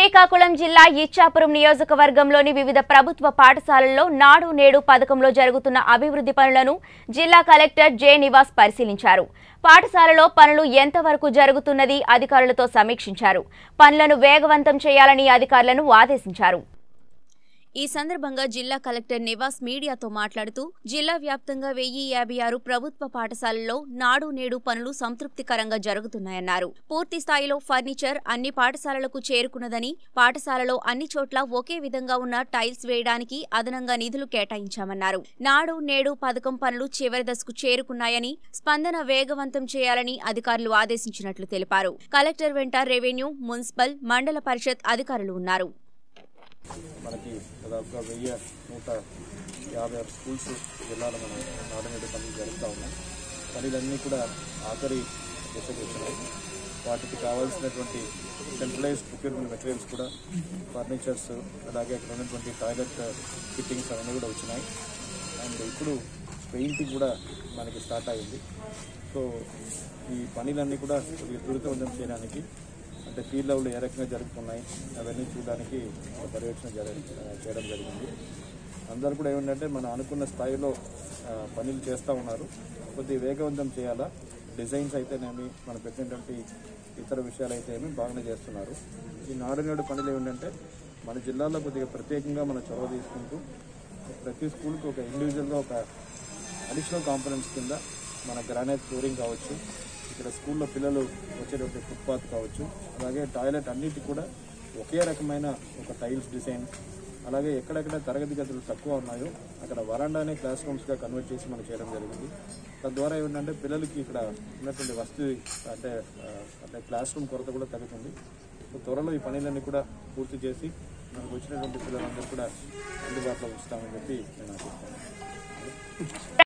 శ్రీకాకుళం జిల్లా ఇచ్చాపురం నియోజకవర్గంలోని వివిధ ప్రభుత్వ పాఠశాలల్లో నాడు నేడు పథకంలో జరుగుతున్న అభివృద్ధి పనులను జిల్లా కలెక్టర్ జె నివాస్ పరిశీలించారు పాఠశాలలో పనులు ఎంతవరకు జరుగుతున్నది అధికారులతో సమీక్షించారు పనులను వేగవంతం చేయాలని అధికారులను ఆదేశించారు ఈ సందర్భంగా జిల్లా కలెక్టర్ నివాస్ మీడియాతో మాట్లాడుతూ జిల్లా వ్యాప్తంగా వెయ్యి యాభై ఆరు ప్రభుత్వ పాఠశాలల్లో నాడు నేడు పనులు సంతృప్తికరంగా జరుగుతున్నాయన్నారు పూర్తి స్థాయిలో ఫర్నిచర్ అన్ని పాఠశాలలకు చేరుకున్నదని పాఠశాలలో అన్ని చోట్ల ఒకే విధంగా ఉన్న టైల్స్ వేయడానికి అదనంగా నిధులు కేటాయించామన్నారు నాడు నేడు పథకం పనులు చివరి దశకు చేరుకున్నాయని స్పందన వేగవంతం చేయాలని అధికారులు ఆదేశించినట్లు తెలిపారు కలెక్టర్ వెంట రెవెన్యూ మున్సిపల్ మండల పరిషత్ అధికారులు ఉన్నారు మనకి దాదాపుగా వెయ్యి నూట యాభై ఆరు స్కూల్స్ జిల్లాలో మనం నాడనేడు పనులు జరుగుతూ ఉన్నాయి పనులన్నీ కూడా ఆఖరి దశకు వచ్చినాయి వాటికి కావాల్సినటువంటి సెంట్రలైజ్ ప్రొక్యూర్మెంట్ మెటీరియల్స్ కూడా ఫర్నిచర్స్ అలాగే అక్కడ ఉన్నటువంటి టాయిలెట్ ఫిట్టింగ్స్ అవన్నీ కూడా వచ్చినాయి అండ్ ఇప్పుడు పెయింటింగ్ కూడా మనకి స్టార్ట్ అయింది సో ఈ పనులన్నీ కూడా కొద్దిగా త్వరితవంతం చేయడానికి అంటే ఫీల్డ్ లెవెల్ ఏ రకంగా జరుగుతున్నాయి అవన్నీ చూడడానికి ఒక పర్యవేక్షణ జరగ చేయడం జరిగింది అందరూ కూడా ఏమిటంటే మనం అనుకున్న స్థాయిలో ఆ, పనులు చేస్తూ ఉన్నారు కొద్దిగా వేగవంతం చేయాలా డిజైన్స్ అయితేనేమి మనం పెట్టినటువంటి ఇతర విషయాలు అయితేనేమి బాగానే చేస్తున్నారు ఈ నాడు నేడు పనులు ఏమిటంటే మన జిల్లాలో కొద్దిగా ప్రత్యేకంగా మనం చొరవ తీసుకుంటూ ప్రతి స్కూల్కి ఒక ఇండివిజువల్గా ఒక అడిషనల్ కాంపనెంట్స్ కింద మన గ్రానైట్ ఫ్లోరింగ్ కావచ్చు ఇక్కడ స్కూల్లో పిల్లలు వచ్చేటువంటి ఫుట్పాత్ కావచ్చు అలాగే టాయిలెట్ అన్నిటి కూడా ఒకే రకమైన ఒక టైల్స్ డిజైన్ అలాగే ఎక్కడెక్కడ తరగతి గదులు తక్కువ ఉన్నాయో అక్కడ వరాండానే క్లాస్ రూమ్స్గా కన్వర్ట్ చేసి మనం చేయడం జరిగింది తద్వారా ఏంటంటే పిల్లలకి ఇక్కడ ఉన్నటువంటి వసతి అంటే ఆ, అంటే క్లాస్ రూమ్ కొరత కూడా తగ్గుతుంది సో త్వరలో ఈ పనులన్నీ కూడా పూర్తి చేసి మనకు వచ్చినటువంటి పిల్లలందరూ కూడా అందుబాటులో ఉంచుతామని చెప్పి నేను ఆశిస్తాను